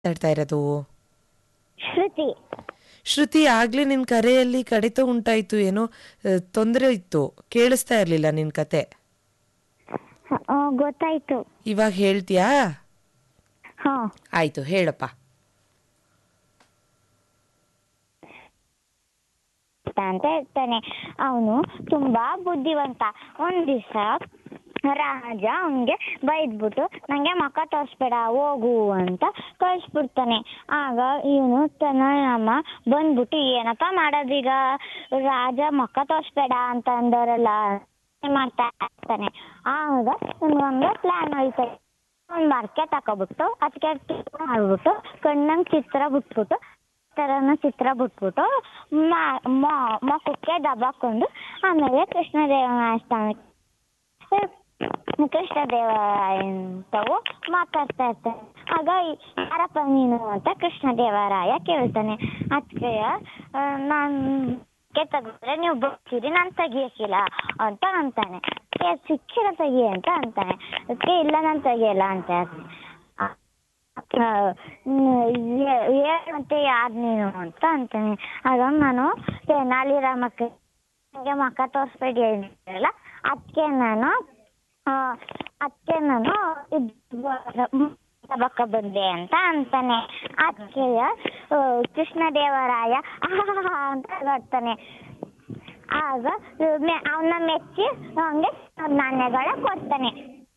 ಮಾತಾಡ್ತಾ ಇರೋದು ಶ್ರುತಿ ಶ್ರುತಿ ಆಗ್ಲೇ ನಿನ್ ಕರೆಯಲ್ಲಿ ಕಡಿತ ಉಂಟಾಯ್ತು ಏನೋ ತೊಂದರೆ ಇತ್ತು ಕೇಳಿಸ್ತಾ ಇರ್ಲಿಲ್ಲ ನಿನ್ ಕತೆ ಆ, ಗೊತ್ತಾಯ್ತು ಇವಾಗ ಹೇಳ್ತೀಯಾ ಹಾ ಆಯ್ತು ಹೇಳಪ್ಪ ಅಂತ ಹೇಳ್ತಾನೆ ಅವನು ತುಂಬಾ ಬುದ್ಧಿವಂತ ಒಂದ್ ದಿವಸ ರಾಜ ಅವನ್ಗೆ ಬೈದ್ಬಿಟ್ಟು ನಂಗೆ ಮಕ್ಕ ತೋರ್ಸ್ಬೇಡ ಹೋಗು ಅಂತ ಕಳ್ಸ್ಬಿಡ್ತಾನೆ ಆಗ ಇವನು ತನ್ನ ನಮ್ಮ ಬಂದ್ಬಿಟ್ಟು ಏನಪ್ಪ ಮಾಡೋದೀಗ ರಾಜ ಮಕ್ಕ ತೋರ್ಸ್ಬೇಡ ಅಂತ ಅಂದವರಲ್ಲ ಏನ್ ಮಾಡ್ತಾ ಇರ್ತಾನೆ ಆಗ ಒಂದು ಪ್ಲಾನ್ ಐತೆ ಒಂದ್ ಮರ್ಕೆ ತಕೊಬಿಟ್ಟು ಅದಕ್ಕೆ ಮಾಡ್ಬಿಟ್ಟು ಕಣ್ಣಂಗ್ ಚಿತ್ರ ಬಿಟ್ಬಿಟ್ಟು ತರನ ಚಿತ್ರ ಬಿಟ್ಬಿಟ್ಟು ಮ- ಮ- ಮುಖಕ್ಕೆ ದಬಾಕೊಂಡು ಆಮೇಲೆ ಕೃಷ್ಣದೇವರಾಯ ಕೃಷ್ಣದೇವರಾಯಂತವು ಮಾತಾಡ್ತಾ ಇರ್ತಾನೆ ಆಗ ಈ- ಯಾರಪ್ಪ ನೀನು ಅಂತ ಕೃಷ್ಣದೇವರಾಯ ಕೇಳ್ತಾನೆ ಅದಕ್ಕೆ ನಾನು ಕೆ ತೆಗೆದ್ರೆ ನೀವು ಬರ್ತೀರಿ ನಾನು ತೆಗಿಯಕ್ಕಿಲ್ಲ ಅಂತ ಅಂತಾನೆ ಏ ಸಿಕ್ಕಿರ ತೆಗಿ ಅಂತ ಅಂತಾನೆ ಅದಕ್ಕೆ ಇಲ್ಲ ನಾನು ತೆಗಿಯಲ್ಲ ಅಂತ ಹೇಳ್ತಾನೆ. ಆ, ಏ- ಏನ್ ಮತ್ತೆ ಯಾರು ನೀನು ಅಂತ ಅಂತಾನೆ ಆಗ ನಾನು ತೆನಾಲಿರಾಮಕ್ಕೆ ನನಗೆ ಮಕ್ಕ ತೋರಿಸ್ಬೇಡಿ ಅಂದ್ರಲ್ಲ ಅದಕ್ಕೆ ನಾನು ಅದಕ್ಕೆ ನಾನು ತಬಕ್ಕ ಬಂದೆ ಅಂತ ಅಂತಾನೆ ಅದಕ್ಕೆ ಕೃಷ್ಣದೇವರಾಯ ಆಹಾ ಅಂತ ನೋಡ್ತಾನೆ ಆಗ ಅವನ್ನ ಮೆಚ್ಚಿ ಅವನಿಗೆ ನಾಣ್ಯಗಳ ಕೊಡ್ತಾನೆ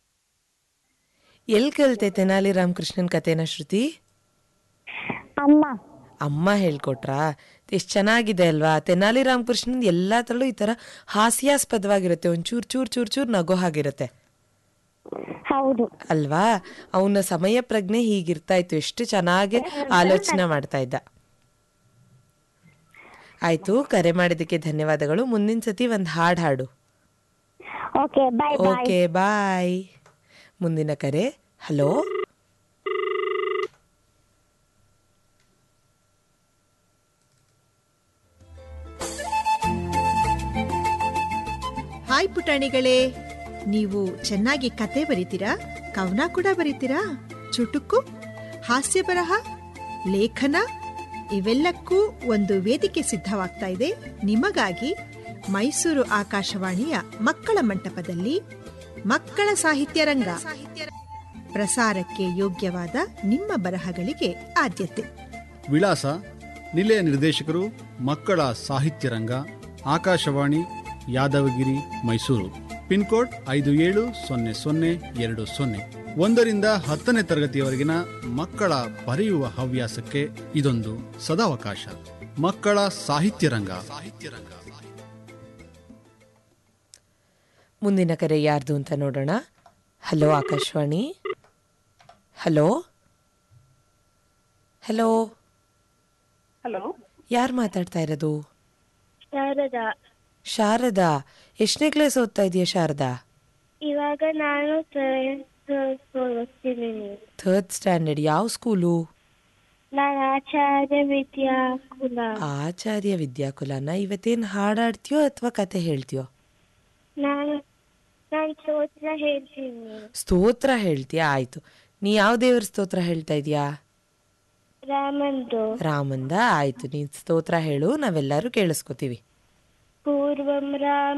ಎಲ್ ಕಲ್ತೆ ತೆನಾಲಿ ರಾಮಕೃಷ್ಣನ್ ಕತೆನ ಶ್ರುತಿ ಅಮ್ಮ ಅಮ್ಮ ಹೇಳ್ಕೊಟ್ರಾ ಎಷ್ಟು ಚೆನ್ನಾಗಿದೆ ಅಲ್ವಾ ತೆನಾಲಿ ರಾಮಕೃಷ್ಣನ್ ಎಲ್ಲಾ ತರಲ್ಲೂ ಈ ತರ ಹಾಸ್ಯಾಸ್ಪದವಾಗಿರುತ್ತೆ ಒಂದ್ ಚೂರ್ ಚೂರ್ ಚೂರ್ ಚೂರ್ ನಗೋ ಹಾಗಿರುತ್ತೆ ಹೌದು ಅಲ್ವಾ ಅವನ ಸಮಯ ಪ್ರಜ್ಞೆ ಹೀಗಿರ್ತಾ ಇತ್ತು ಎಷ್ಟು ಚೆನ್ನಾಗಿ ಆಲೋಚನೆ ಮಾಡ್ತಾ ಇದ್ದ ಆಯ್ತು ಕರೆ ಮಾಡಿದ್ದಕ್ಕೆ ಧನ್ಯವಾದಗಳು ಮುಂದಿನ ಸತಿ ಒಂದ್ ಹಾಡ್ ಹಾಡು okay bye bye okay bye ಮುಂದಿನ ಕರೆ ಹಲೋ ಹಾಯ್ ಪುಟಾಣಿಗಳೇ ನೀವು ಚೆನ್ನಾಗಿ ಕತೆ ಬರೀತೀರಾ ಕವನ ಕೂಡ ಬರೀತೀರಾ ಚುಟುಕು ಹಾಸ್ಯ ಬರಹ ಲೇಖನ ಇವೆಲ್ಲಕ್ಕೂ ಒಂದು ವೇದಿಕೆ ಸಿದ್ಧವಾಗ್ತಾ ಇದೆ ನಿಮಗಾಗಿ ಮೈಸೂರು ಆಕಾಶವಾಣಿಯ ಮಕ್ಕಳ ಮಂಟಪದಲ್ಲಿ ಮಕ್ಕಳ ಸಾಹಿತ್ಯ ರಂಗ ಪ್ರಸಾರಕ್ಕೆ ಯೋಗ್ಯವಾದ ನಿಮ್ಮ ಬರಹಗಳಿಗೆ ಆದ್ಯತೆ ವಿಳಾಸ ನಿಲಯ ನಿರ್ದೇಶಕರು ಮಕ್ಕಳ ಸಾಹಿತ್ಯ ರಂಗ ಆಕಾಶವಾಣಿ ಯಾದವಗಿರಿ ಮೈಸೂರು ಪಿನ್ಕೋಡ್ ಐದು ಏಳು ಸೊನ್ನೆ ಸೊನ್ನೆ ಎರಡು ಸೊನ್ನೆ ಒಂದರಿಂದ ಹತ್ತನೇ ತರಗತಿಯವರೆಗಿನ ಮಕ್ಕಳ ಬರೆಯುವ ಹವ್ಯಾಸಕ್ಕೆ ಇದೊಂದು ಸದಾವಕಾಶ ಮಕ್ಕಳ ಸಾಹಿತ್ಯ ರಂಗ ಸಾಹಿತ್ಯ ರಂಗ ಮುಂದಿನ ಕರೆ ಯಾರ್ದು ಅಂತ ನೋಡೋಣ hello Akashvani hello hello hello ಯಾರು ಮಾತಾಡ್ತಾ ಇರೋದು ಶಾರದಾ ಶಾರದಾ ಎಷ್ಟನೇ ಕ್ಲಾಸ್ ಓದ್ತಾ ಇದೆಯಾ ಶಾರದಾ ಇವಾಗ ನಾನು ಓದ್ತಿದ್ದೀನಿ ಥರ್ಡ್ ಸ್ಟ್ಯಾಂಡರ್ಡ್ ಯಾವ ಸ್ಕೂಲು ನಾನು ಆಚಾರ್ಯ ವಿದ್ಯಾಕುಲ ಆಚಾರ್ಯ ವಿದ್ಯಾಕುಲನ ಇವತ್ತೇನು ಹಾಡಾಡ್ತೀಯೋ ಅಥವಾ ಕತೆ ಹೇಳ್ತೀಯೋ ನಾನು ನಾನು ಸ್ತೋತ್ರ ಹೇಳ್ತೀನಿ ಸ್ತೋತ್ರ ಹೇಳ್ತೀಯಾ ಆಯ್ತು ನೀ ಯಾವ ದೇವ್ರ ಸ್ತೋತ್ರ ಹೇಳ್ತಾ ಇದೀಯಾ ರಾಮಂದು ರಾಮಂದ ಆಯ್ತು ನೀನ್ ಸ್ತೋತ್ರ ಹೇಳು ನಾವೆಲ್ಲರೂ ಕೇಳಿಸ್ಕೊತೀವಿ पूर्वं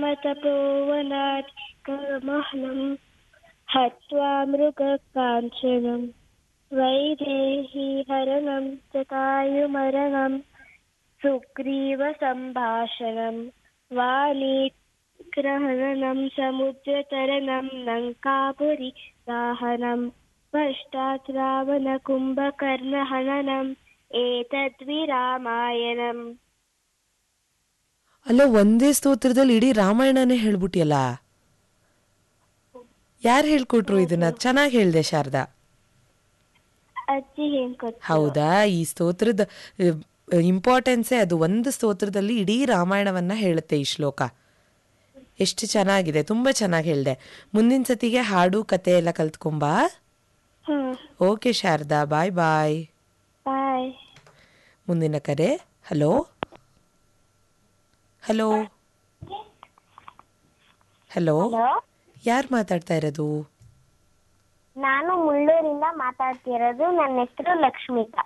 रामतपोवनात्कमहनं हत्वा मृगकाञ्चनं वैदेही हरणं जटायुमरणं सुग्रीवसम्भाषणं वाणीग्रहणं समुद्रतरणं लङ्कापुरी दाहनं पश्चात् रावणकुम्भकर्णहननम् एतद्विरामायणम् ಅಲ್ಲ ಒಂದೇ ಸ್ತೋತ್ರದಲ್ಲಿ ಇಡೀ ರಾಮಾಯಣನೇ ಹೇಳ್ಬಿಟ್ಟಿಯಲ್ಲ ಯಾರು ಹೇಳ್ಕೊಟ್ರು ಇದನ್ನ ಚೆನ್ನಾಗಿ ಹೇಳ್ದೆ ಶಾರದಾ ಅಜ್ಜಿ ಹೇಳ್ಕೊಟ್ರು ಹೌದಾ ಈ ಸ್ತೋತ್ರದ ಇಂಪಾರ್ಟೆನ್ಸೇ ಅದು ಒಂದು ಸ್ತೋತ್ರದಲ್ಲಿ ಇಡೀ ರಾಮಾಯಣವನ್ನ ಹೇಳುತ್ತೆ ಈ ಶ್ಲೋಕ ಎಷ್ಟು ಚೆನ್ನಾಗಿದೆ ತುಂಬಾ ಚೆನ್ನಾಗಿ ಹೇಳ್ದೆ ಮುಂದಿನ ಸತಿಗೆ ಹಾಡು ಕತೆ ಎಲ್ಲ ಕಲ್ತ್ಕೊಂಬಾ ಹಾ ಓಕೆ ಶಾರದಾ ಬಾಯ್ ಬಾಯ್ ಬಾಯ್ ಮುಂದಿನ ಕರೆ ಹಲೋ ಹಲೋ ಹಲೋ ಹಲೋ ಯಾರು ಮಾತಾಡ್ತಾ ಇರೋದು ನಾನು ಮುಳ್ಳೂರಿಂದ ಮಾತಾಡ್ತಿರೋದು ನನ್ನ ಹೆಸರು ಲಕ್ಷ್ಮಿಕಾ